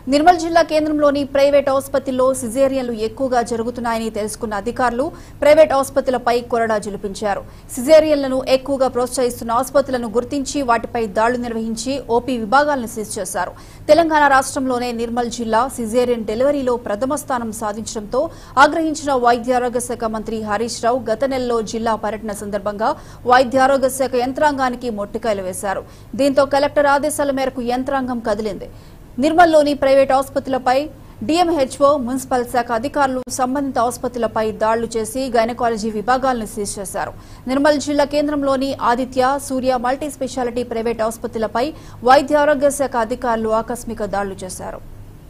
నిర్మల్ జిల్లా కేంద్రంలోని ప్రైవేట్ ఆసుపత్రిలో సిజేరియన్లు ఎక్కువగా జరుగుతున్నాయని తెలుసుకున్న అధికారులు ప్రైవేట్ ఆసుపత్రులపై కొరడా జులిపించారు సిజేరియన్లను ఎక్కువగా ప్రోత్సహిస్తున్న ఆసుపత్రులను గుర్తించి వాటిపై దాడులు నిర్వహించి ఓపీ విభాగాలను సీజ్ చేశారు తెలంగాణ రాష్ట్రంలోనే నిర్మల్ జిల్లా సిజేరియన్ డెలివరీలో ప్రథమ స్థానం సాధించడంతో ఆగ్రహించిన వైద్యారోగ్య శాఖ మంత్రి హరీష్ రావు గత నెలలో జిల్లా పర్యటన సందర్భంగా వైద్యారోగ్య శాఖ యంత్రాంగానికి మొట్టికాయలు వేశారు దీంతో కలెక్టర్ ఆదేశాల మేరకు యంత్రాంగం కదిలింది నిర్మల్లోని ప్రైవేట్ ఆసుపత్రులపై డిఎంహెచ్ఓ మున్సిపల్ శాఖ అధికారులు సంబంధిత ఆసుపత్రులపై దాడులు చేసి గైనకాలజీ విభాగాలను సీజ్ చేశారు నిర్మల్ జిల్లా కేంద్రంలోని Aditya Surya multi speciality private ఆసుపత్రులపై వైద్య ఆరోగ్య శాఖ అధికారులు ఆకస్మిక దాడులు చేశారు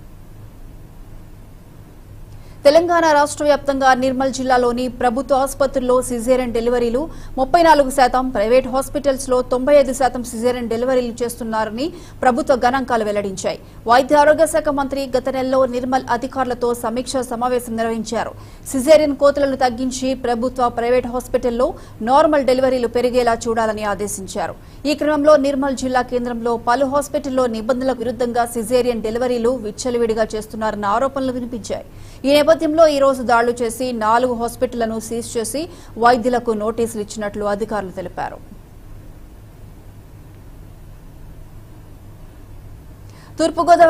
తెలంగాణ రాష్ట్ర వ్యాప్తంగా నిర్మల్ జిల్లాలోని ప్రభుత్వ ఆసుపత్రుల్లో సిజేరియన్ డెలివరీలు ముప్పై నాలుగు శాతం ప్రైవేట్ హాస్పిటల్స్ లో తొంభై ఐదు శాతం సిజేరియన్ డెలివరీలు చేస్తున్నారని ప్రభుత్వ గణాంకాలు వెల్లడించాయి వైద్య ఆరోగ్య శాఖ మంత్రి గత నెలలో నిర్మల్ అధికారులతో సమీక్ష సమావేశం నిర్వహించారు సిజేరియన్ కోతలను తగ్గించి ప్రభుత్వ ప్రైవేట్ హాస్పిటల్లో నార్మల్ డెలివరీలు పెరిగేలా చూడాలని ఆదేశించారు ఈ క్రమంలో నిర్మల్ జిల్లా కేంద్రంలో పలు హాస్పిటల్లో నిబంధనలకు విరుద్ధంగా సిజేరియన్ డెలివరీలు విచ్చలవిడిగా చేస్తున్నారన్న ఆరోపణలు వినిపించాయి ఈ నేపథ్యంలో ఈ రోజు దాడులు చేసి నాలుగు హాస్పిటళ్లను సీజ్ చేసి వైద్యులకు నోటీసులు ఇచ్చినట్లు అధికారులు తెలిపారు తూర్పుగోదావరి